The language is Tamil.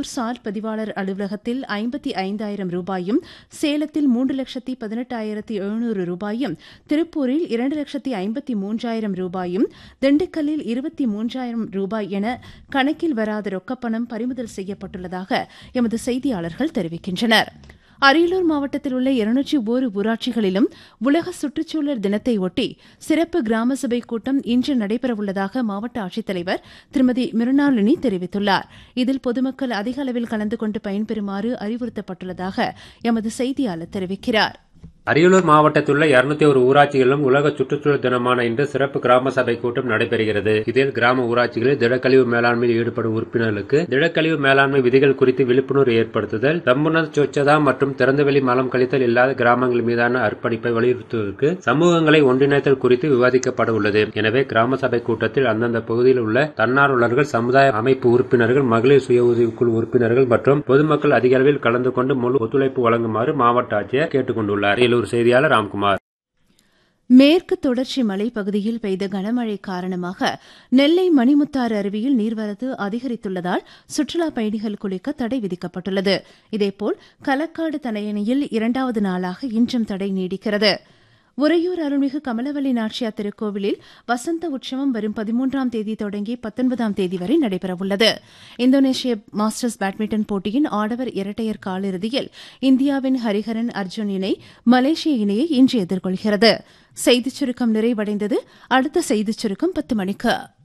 அரியலூர் சார் பதிவாளர் அலுவலகத்தில் ஐம்பத்தி ஐந்தாயிரம் ரூபாயும் சேலத்தில் மூன்று லட்சத்தி பதினெட்டாயிரத்தி எழுநூறு ரூபாயும் திருப்பூரில் இரண்டு லட்சத்தி ஐம்பத்தி மூன்றாயிரம் ரூபாயும் திண்டுக்கல்லில் இருபத்தி மூன்றாயிரம் ரூபாய் என கணக்கில் வராத ரொக்கப்பணம் பறிமுதல் செய்யப்பட்டுள்ளதாக எமது செய்தியாளர்கள் தெரிவிக்கின்றனர் அரியலூர் மாவட்டத்தில் உள்ள இருநூற்றி ஒரு ஊராட்சிகளிலும் உலக சுற்றுச்சூழல் தினத்தை ஒட்டி சிறப்பு கிராம சபை கூட்டம் இன்று நடைபெறவுள்ளதாக மாவட்ட ஆட்சித்தலைவர் திருமதி மிருணாளினி தெரிவித்துள்ளார் இதில் பொதுமக்கள் அதிக அளவில் கலந்து கொண்டு பயன்பெறுமாறு அறிவுறுத்தப்பட்டுள்ளதாக எமது செய்தியாளர் தெரிவிக்கிறார் அரியலூர் மாவட்டத்தில் உள்ள இருநூத்தி ஒரு ஊராட்சிகளிலும் உலக சுற்றுச்சூழல் தினமான இன்று சிறப்பு கிராம சபை கூட்டம் நடைபெறுகிறது இதில் கிராம ஊராட்சிகளில் திடக்கழிவு மேலாண்மையில் ஈடுபடும் உறுப்பினர்களுக்கு திடக்கழிவு மேலாண்மை விதிகள் குறித்து விழிப்புணர்வு ஏற்படுத்துதல் சம்புணர் சொச்சதா மற்றும் திறந்தவெளி மலம் கழித்தல் இல்லாத கிராமங்கள் மீதான அர்ப்பணிப்பை வலியுறுத்துவதற்கு சமூகங்களை ஒன்றிணைத்தல் குறித்து விவாதிக்கப்பட உள்ளது எனவே கிராம சபை கூட்டத்தில் அந்தந்த பகுதியில் உள்ள தன்னார்வலர்கள் சமுதாய அமைப்பு உறுப்பினர்கள் மகளிர் சுய உதவிக்குழு உறுப்பினர்கள் மற்றும் பொதுமக்கள் அதிக அளவில் கலந்து கொண்டு முழு ஒத்துழைப்பு வழங்குமாறு மாவட்ட ஆட்சியர் கேட்டுக் கொண்டுள்ளார் அரியலூர் செய்தியாளர் ராம்குமார் மேற்கு தொடர்ச்சி மலைப்பகுதியில் பெய்த கனமழை காரணமாக நெல்லை மணிமுத்தாறு அருவியில் நீர்வரத்து அதிகரித்துள்ளதால் சுற்றுலாப் பயணிகள் குளிக்க தடை விதிக்கப்பட்டுள்ளது இதேபோல் களக்காடு தனையணியில் இரண்டாவது நாளாக இன்றும் தடை நீடிக்கிறது உறையூர் அருள்மிகு கமலவல்லி நாச்சியார் திருக்கோவிலில் வசந்த உற்சவம் வரும் பதிமூன்றாம் தேதி தொடங்கி பத்தொன்பதாம் தேதி வரை நடைபெறவுள்ளது இந்தோனேஷிய மாஸ்டர்ஸ் பேட்மிண்டன் போட்டியின் ஆடவர் இரட்டையர் காலிறுதியில் இந்தியாவின் ஹரிஹரன் அர்ஜுன் இணை மலேசிய இணையை இன்று எதிர்கொள்கிறது செய்திச் சுருக்கம் நிறைவடைந்தது அடுத்த செய்திச் சுருக்கம் பத்து மணிக்கு